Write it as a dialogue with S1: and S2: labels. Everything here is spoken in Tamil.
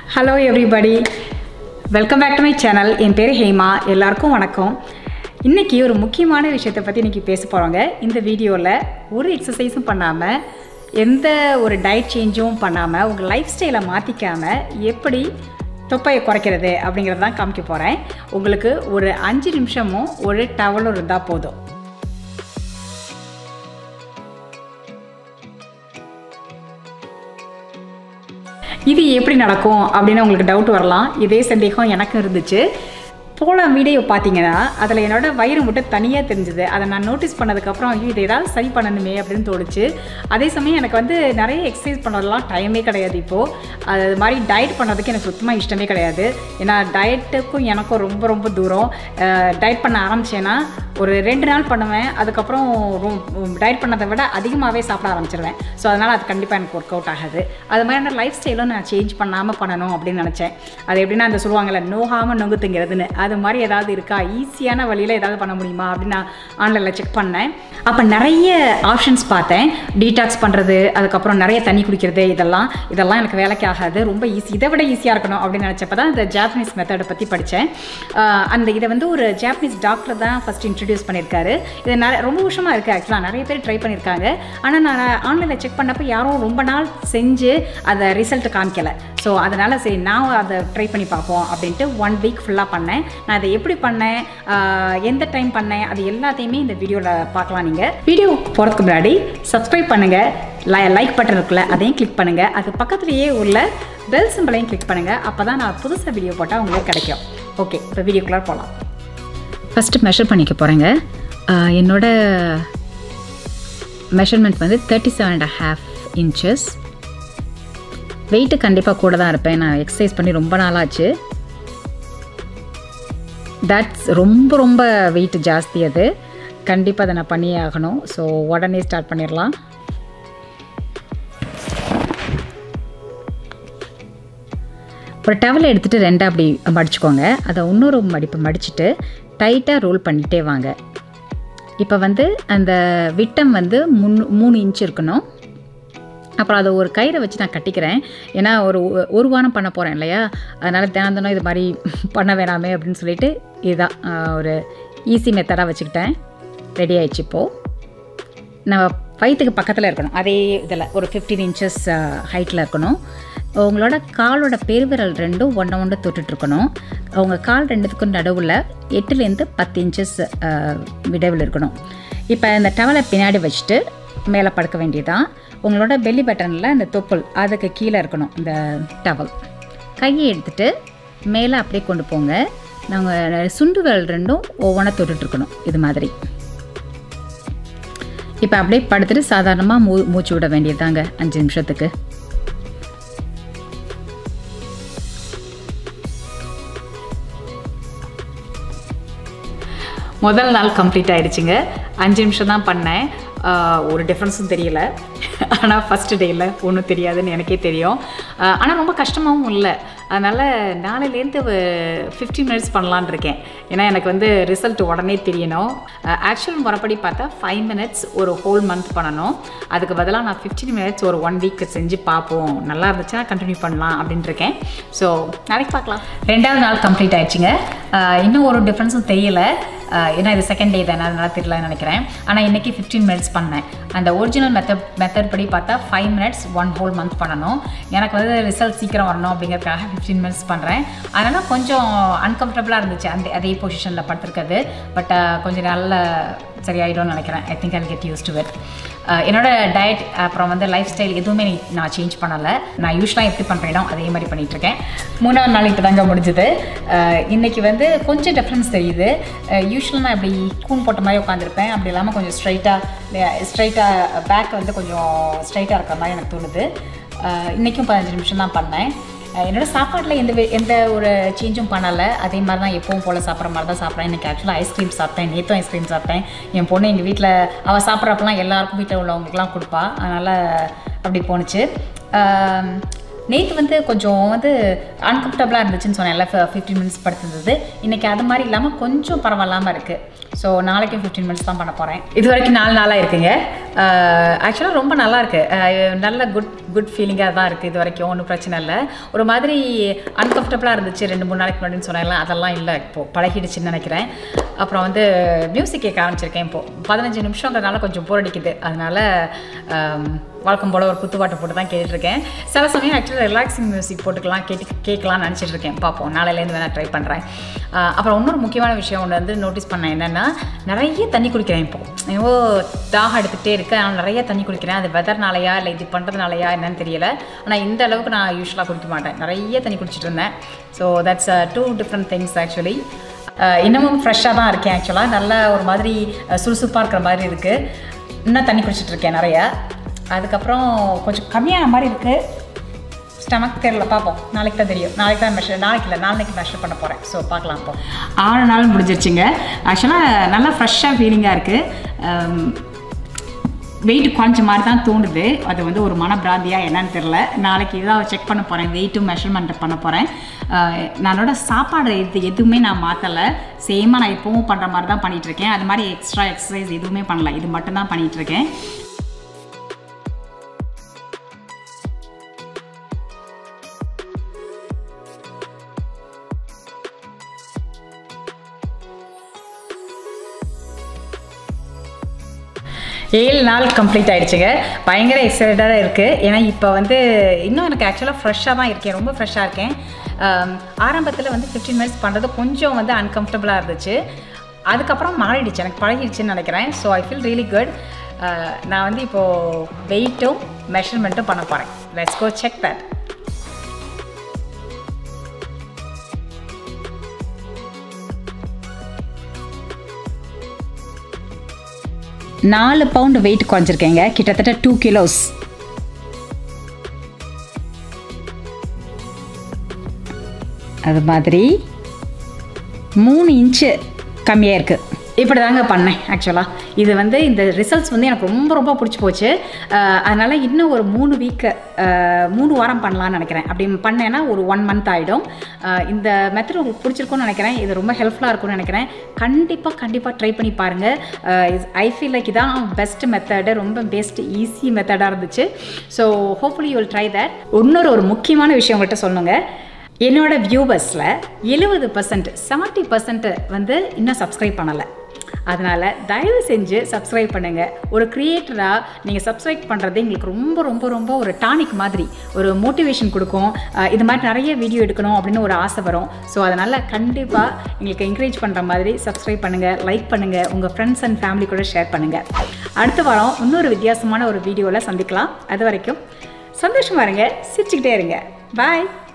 S1: hello everybody welcome back to my channel என் பேர் ஹேமா எல்லாருக்கும் வணக்கம் இன்றைக்கி ஒரு முக்கியமான விஷயத்தை பற்றி இன்றைக்கி பேச போகிறோங்க இந்த வீடியோவில் ஒரு எக்ஸசைஸும் பண்ணாமல் எந்த ஒரு டயட் சேஞ்சும் பண்ணாமல் உங்கள் லைஃப் ஸ்டைலை மாற்றிக்காமல் எப்படி தொப்பையை குறைக்கிறது அப்படிங்கிறது தான் காமிக்க போகிறேன் உங்களுக்கு ஒரு அஞ்சு நிமிஷமும் ஒரு டவலும் இருந்தால் போதும் இது எப்படி நடக்கும் அப்படின்னு உங்களுக்கு டவுட் வரலாம் இதே சந்தேகம் எனக்கும் இருந்துச்சு போன வீடியோ பார்த்தீங்கன்னா அதில் என்னோட வயிறு மட்டும் தனியாக தெரிஞ்சுது அதை நான் நோட்டீஸ் பண்ணதுக்கப்புறம் ஐயோ இதை ஏதாவது சரி பண்ணணுமே அப்படின்னு தோணுச்சு அதே சமயம் எனக்கு வந்து நிறைய எக்ஸசைஸ் பண்ணுறதுலாம் டைமே கிடையாது இப்போது அது மாதிரி டயட் பண்ணுறதுக்கு எனக்கு சுத்தமாக இஷ்டமே கிடையாது ஏன்னா டயட்டுக்கும் எனக்கும் ரொம்ப ரொம்ப தூரம் டயட் பண்ண ஆரம்பித்தேன்னா ஒரு ரெண்டு நாள் பண்ணுவேன் அதுக்கப்புறம் டயட் பண்ணதை விட அதிகமாகவே சாப்பிட ஆரம்பிச்சிருவேன் ஸோ அதனால் அது கண்டிப்பாக எனக்கு ஒர்க் அவுட் ஆகாது அது மாதிரியான லைஃப் ஸ்டைலும் நான் சேஞ்ச் பண்ணாமல் பண்ணணும் அப்படின்னு நினச்சேன் அது எப்படின்னா அந்த சொல்லுவாங்கள்ல நோகாமல் நொங்குத்துங்கிறதுன்னு அது மாதிரி ஏதாவது இருக்கா ஈஸியான வழியில் ஏதாவது பண்ண முடியுமா அப்படின்னு நான் ஆன்லைனில் செக் பண்ணேன் அப்போ நிறைய ஆப்ஷன்ஸ் பார்த்தேன் டீடாக்ஸ் பண்ணுறது அதுக்கப்புறம் நிறைய தண்ணி குடிக்கிறது இதெல்லாம் இதெல்லாம் எனக்கு வேலைக்கு ஆகாது ரொம்ப ஈஸி இதை விட ஈஸியாக இருக்கணும் அப்படின்னு நினச்சப்ப தான் இந்த ஜாப்பனீஸ் மெத்தடை பற்றி படித்தேன் அந்த இதை வந்து ஒரு ஜாப்பனீஸ் டாக்டர் தான் ஃபஸ்ட் இன்ட்ரடியூஸ் பண்ணியிருக்காரு இது நிறைய ரொம்ப வருஷமாக இருக்குது ஆக்சுவலாக நிறைய பேர் ட்ரை பண்ணியிருக்காங்க ஆனால் நான் ஆன்லைனில் செக் பண்ணப்போ யாரும் ரொம்ப நாள் செஞ்சு அதை ரிசல்ட் காமிக்கலை ஸோ அதனால் சரி நான் அதை ட்ரை பண்ணி பார்ப்போம் அப்படின்ட்டு ஒன் வீக் ஃபுல்லாக பண்ணேன் நான் அதை எப்படி பண்ணேன் எந்த டைம் பண்ணேன் அது எல்லாத்தையுமே இந்த வீடியோவில் பார்க்கலாம் நீங்கள் வீடியோ போகிறதுக்கு முன்னாடி சப்ஸ்கிரைப் பண்ணுங்கள் லை லைக் பட்டன் இருக்குல்ல அதையும் கிளிக் பண்ணுங்கள் அது பக்கத்துலேயே உள்ள பெல் சிம்பிளையும் கிளிக் பண்ணுங்கள் அப்போ தான் நான் புதுசாக வீடியோ போட்டால் உங்களுக்கு கிடைக்கும் ஓகே இப்போ வீடியோக்குள்ளே போகலாம் ஃபஸ்ட்டு மெஷர் பண்ணிக்க போகிறேங்க என்னோட மெஷர்மெண்ட் வந்து thirty seven and half inches weight கண்டிப்பாக கூட தான் இருப்பேன் நான் எக்ஸசைஸ் பண்ணி ரொம்ப நாளாச்சு தட்ஸ் ரொம்ப ரொம்ப வெயிட் ஜாஸ்தி அது கண்டிப்பாக அதை நான் பண்ணியே ஆகணும் ஸோ உடனே ஸ்டார்ட் பண்ணிடலாம் ஒரு டவல் எடுத்துகிட்டு ரெண்டாக அப்படி மடிச்சுக்கோங்க அதை இன்னொரு மடிப்பு மடிச்சுட்டு டைட்டாக ரோல் பண்ணிகிட்டே வாங்க இப்போ வந்து அந்த விட்டம் வந்து முன் மூணு இன்ச் இருக்கணும் அப்புறம் அதை ஒரு கயிறை வச்சு நான் கட்டிக்கிறேன் ஏன்னா ஒரு ஒரு வாரம் பண்ண போகிறேன் இல்லையா அதனால் தினம் தினம் இது மாதிரி பண்ண வேணாமே அப்படின்னு சொல்லிட்டு இதுதான் ஒரு ஈஸி மெத்தடாக வச்சுக்கிட்டேன் ரெடி ஆயிடுச்சு இப்போது நம்ம வயிற்றுக்கு பக்கத்தில் இருக்கணும் அதே இதில் ஒரு ஃபிஃப்டீன் இன்ச்சஸ் ஹைட்டில் இருக்கணும் உங்களோட காலோட பெருவிரல் ரெண்டும் ஒன்றை ஒன்று தொட்டுட்ருக்கணும் அவங்க கால் ரெண்டுத்துக்கும் நடுவில் எட்டுலேருந்து பத்து இன்ச்சஸ் விடவில் இருக்கணும் இப்போ இந்த டவலை பின்னாடி வச்சுட்டு மேலே படுக்க வேண்டியதான் உங்களோட பெல்லி பட்டனில் இந்த தொப்புள் அதுக்கு கீழே இருக்கணும் இந்த டவல் கையை எடுத்துகிட்டு மேலே அப்படியே கொண்டு போங்க நாங்கள் சுண்டு விரல் ரெண்டும் ஒவ்வொன்றா தொட்டுட்ருக்கணும் இது மாதிரி இப்போ அப்படியே படுத்துட்டு சாதாரணமாக மூ மூச்சு விட வேண்டியதாங்க அஞ்சு நிமிஷத்துக்கு முதல் நாள் கம்ப்ளீட் ஆகிடுச்சிங்க அஞ்சு நிமிஷம் தான் பண்ணேன் ஒரு டிஃப்ரென்ஸும் தெரியல ஆனால் ஃபஸ்ட்டு டேயில் ஒன்றும் தெரியாதுன்னு எனக்கே தெரியும் ஆனால் ரொம்ப கஷ்டமாகவும் இல்லை அதனால் நாளையிலேருந்து ஃபிஃப்டி மினிட்ஸ் பண்ணலான் இருக்கேன் ஏன்னா எனக்கு வந்து ரிசல்ட் உடனே தெரியணும் ஆக்சுவல் முறைப்படி பார்த்தா ஃபைவ் மினிட்ஸ் ஒரு ஹோல் மந்த் பண்ணணும் அதுக்கு பதிலாக நான் ஃபிஃப்டீன் மினிட்ஸ் ஒரு ஒன் வீக் செஞ்சு பார்ப்போம் நல்லா இருந்துச்சுன்னா கண்டினியூ பண்ணலாம் அப்படின்ட்டு இருக்கேன் ஸோ நாளைக்கு பார்க்கலாம் ரெண்டாவது நாள் கம்ப்ளீட் ஆயிடுச்சுங்க இன்னும் ஒரு டிஃப்ரென்ஸும் தெரியல ஏன்னா இது செகண்ட் டே தானே அதனால் தெரியலன்னு நினைக்கிறேன் ஆனால் இன்றைக்கி ஃபிஃப்டீன் மினிட்ஸ் பண்ணேன் அந்த ஒரிஜினல் மெத்தட் மெத்தட் படி பார்த்தா five minutes one whole month பண்ணணும் எனக்கு வந்து ரிசல்ட் சீக்கிரம் வரணும் அப்படிங்கிறதுக்காக ஃபிஃப்டீன் மினிட்ஸ் பண்ணுறேன் அதனால் கொஞ்சம் அன்கம்ஃபர்டபுளாக இருந்துச்சு அந்த அதே பொசிஷனில் படுத்துருக்கிறது பட் கொஞ்சம் நல்ல சரியாயிடும்னு நினைக்கிறேன் I think I get use to it என்னோட டயட் அப்புறம் வந்து லைஃப் ஸ்டைல் எதுவுமே நான் சேஞ்ச் பண்ணலை நான் யூஸ்வலாக எப்படி பண்ணுறேனோ அதே மாதிரி பண்ணிகிட்ருக்கேன் மூணாவது நாள் இப்போ தாங்க முடிஞ்சுது இன்றைக்கி வந்து கொஞ்சம் டிஃப்ரென்ஸ் தெரியுது யூஸ்வலாக நான் இப்படி கூன் போட்ட மாதிரி உட்காந்துருப்பேன் அப்படி இல்லாமல் கொஞ்சம் ஸ்ட்ரைட்டாக ஸ்ட்ரைட்டாக பேக் வந்து கொஞ்சம் ஸ்ட்ரைட்டாக இருக்கிற மாதிரி எனக்கு தோணுது இன்றைக்கும் பதினஞ்சு நிமிஷம் தான் பண்ணேன் என்னோடய சாப்பாட்டில் எந்த எந்த ஒரு சேஞ்சும் பண்ணலை அதே மாதிரி தான் எப்பவும் போல் சாப்பிட்ற மாதிரி தான் சாப்பிட்றேன் இன்றைக்கி ஆக்சுவலாக ஐஸ்கிரீம் சாப்பிட்டேன் நேற்றும் ஐஸ்கிரீம் சாப்பிட்டேன் என் பொண்ணு எங்கள் வீட்டில் அவள் சாப்பிட்றப்பெல்லாம் எல்லாருக்கும் வீட்டில் உள்ளவங்களுக்குலாம் கொடுப்பா அதனால் அப்படி போணுச்சு நேற்று வந்து கொஞ்சம் வந்து அன்கம்ஃபர்டபுளாக இருந்துச்சுன்னு சொன்னேன்ல ஃபிஃப்டீன் மினிட்ஸ் படுத்திருந்தது இன்றைக்கி அது மாதிரி இல்லாமல் கொஞ்சம் பரவாயில்லாமல் இருக்குது ஸோ நாளைக்கும் ஃபிஃப்டீன் மினிட்ஸ் தான் பண்ண போகிறேன் இது வரைக்கும் நாலு நாளாக இருக்குங்க ஆக்சுவலாக ரொம்ப நல்லா இருக்கு அஹ் நல்ல குட் குட் ஃபீலிங்காக தான் இருக்குது இது வரைக்கும் ஒன்றும் பிரச்சனை இல்லை ஒரு மாதிரி அன்கம்ஃபர்டபுளாக இருந்துச்சு ரெண்டு மூணு நாளைக்கு முன்னாடின்னு சொன்னால அதெல்லாம் இல்லை இப்போது பழகிடுச்சுன்னு நினைக்கிறேன் அப்புறம் வந்து மியூசிக் கேட்க ஆரம்பிச்சிருக்கேன் இப்போது பதினஞ்சு நிமிஷங்கிறதுனால கொஞ்சம் போர் அடிக்குது அதனால் வழக்கம் போல் ஒரு குத்துப்பாட்டு போட்டு தான் கேட்டுருக்கேன் சில சமயம் ஆக்சுவலாக ரிலாக்ஸிங் மியூசிக் போட்டுக்கலாம் கேட்டு கேட்கலாம்னு நினச்சிட்டு இருக்கேன் பார்ப்போம் நாளையிலேருந்து வேணால் ட்ரை பண்ணுறேன் அப்புறம் இன்னொரு முக்கியமான விஷயம் ஒன்று வந்து நோட்டீஸ் பண்ணேன் என்னென்னா நிறைய தண்ணி குடிக்கிறேன் இப்போது ஏதோ தாகம் எடுத்துகிட்டே இருக்கு ஆனால் நிறைய தண்ணி குடிக்கிறேன் அது வெதர்னாலையா இல்லை இது பண்ணுறதுனாலையா என்னன்னு தெரியல ஆனால் இந்த அளவுக்கு நான் யூஸ்வலாக குடிக்க மாட்டேன் நிறைய தண்ணி குடிச்சிட்டு இருந்தேன் so that's two different things actually இன்னமும் ஃப்ரெஷ்ஷாக தான் இருக்கேன் ஆக்சுவலாக நல்ல ஒரு மாதிரி சுறுசுறுப்பாக இருக்கிற மாதிரி இருக்குது இன்னும் தண்ணி குடிச்சிட்டு இருக்கேன் நிறையா அதுக்கப்புறம் கொஞ்சம் கம்மியான மாதிரி இருக்குது ஸ்டமக் தெரியல பார்ப்போம் நாளைக்கு தான் தெரியும் நாளைக்கு தான் மெஷர் நாளைக்கு இல்லை நாளைக்கு மெஷர் பண்ண போகிறேன் ஸோ பார்க்கலாம் இப்போ ஆறு நாள் முடிஞ்சிருச்சுங்க ஆக்சுவலாக நல்லா ஃப்ரெஷ்ஷாக ஃபீலிங்காக இருக்குது வெயிட் குறைஞ்ச மாதிரி தான் தோணுது அது வந்து ஒரு மனப்பிராந்தியாக என்னன்னு தெரில நாளைக்கு இதாக செக் பண்ண போகிறேன் வெயிட்டும் மெஷர்மெண்ட் பண்ண போகிறேன் நானோட சாப்பாடு இது எதுவுமே நான் மாற்றலை சேமாக நான் எப்பவும் பண்ணுற மாதிரி தான் பண்ணிகிட்ருக்கேன் அது மாதிரி எக்ஸ்ட்ரா எக்ஸசைஸ் எதுவுமே பண்ணல இது மட்டும் தான் பண்ணிகிட்ருக்கேன் ஏழு நாள் கம்ப்ளீட் ஆகிடுச்சுங்க பயங்கர எக்ஸைட்டடாக இருக்குது ஏன்னா இப்போ வந்து இன்னும் எனக்கு ஆக்சுவலாக ஃப்ரெஷ்ஷாக தான் இருக்கேன் ரொம்ப ஃப்ரெஷ்ஷாக இருக்கேன் ஆரம்பத்தில் வந்து ஃபிஃப்டீன் மினிட்ஸ் பண்ணுறது கொஞ்சம் வந்து அன்கம்ஃபர்டபுளாக இருந்துச்சு அதுக்கப்புறம் மாறிடுச்சு எனக்கு பழகிடுச்சுன்னு நினைக்கிறேன் so I feel really good நான் வந்து இப்போது வெயிட்டும் மெஷர்மெண்ட்டும் பண்ண போகிறேன் லெட்ஸ் கோ செக் தட் நாலு பவுண்டு வெயிட் குறைஞ்சிருக்கேங்க கிட்டத்தட்ட டூ கிலோஸ் அது மாதிரி மூணு இன்ச்சு கம்மியாக இருக்குது இப்படி தாங்க பண்ணேன் ஆக்சுவலாக இது வந்து இந்த ரிசல்ட்ஸ் வந்து எனக்கு ரொம்ப ரொம்ப பிடிச்சி போச்சு அதனால் இன்னும் ஒரு மூணு வீக்கு மூணு வாரம் பண்ணலான்னு நினைக்கிறேன் அப்படி பண்ணேன்னா ஒரு ஒன் மந்த் ஆகிடும் இந்த மெத்தட் உங்களுக்கு பிடிச்சிருக்கும்னு நினைக்கிறேன் இது ரொம்ப ஹெல்ப்ஃபுல்லாக இருக்கும்னு நினைக்கிறேன் கண்டிப்பாக கண்டிப்பாக ட்ரை பண்ணி பாருங்கள் ஐ ஃபீல் லைக் இதான் பெஸ்ட் மெத்தடு ரொம்ப பெஸ்ட் ஈஸி மெத்தடாக இருந்துச்சு so hopefully you will try that இன்னொரு ஒரு முக்கியமான விஷயம் உங்கள்கிட்ட சொல்லுங்க என்னோட வியூவர்ஸில் எழுபது பர்சன்ட் செவன்ட்டி பர்சன்ட் வந்து இன்னும் சப்ஸ்கிரைப் பண்ணலை அதனால் தயவு செஞ்சு சப்ஸ்கிரைப் பண்ணுங்கள் ஒரு க்ரியேட்டராக நீங்கள் சப்ஸ்கிரைப் பண்ணுறது எங்களுக்கு ரொம்ப ரொம்ப ரொம்ப ஒரு டானிக் மாதிரி ஒரு மோட்டிவேஷன் கொடுக்கும் இது மாதிரி நிறைய வீடியோ எடுக்கணும் அப்படின்னு ஒரு ஆசை வரும் ஸோ அதனால் கண்டிப்பாக எங்களுக்கு என்கரேஜ் பண்ணுற மாதிரி சப்ஸ்கிரைப் பண்ணுங்கள் லைக் பண்ணுங்கள் உங்கள் ஃப்ரெண்ட்ஸ் அண்ட் ஃபேமிலி கூட ஷேர் பண்ணுங்கள் அடுத்த வாரம் இன்னொரு வித்தியாசமான ஒரு வீடியோவில் சந்திக்கலாம் அது வரைக்கும் சந்தோஷமாக இருங்க சிரிச்சுக்கிட்டே இருங்க பாய்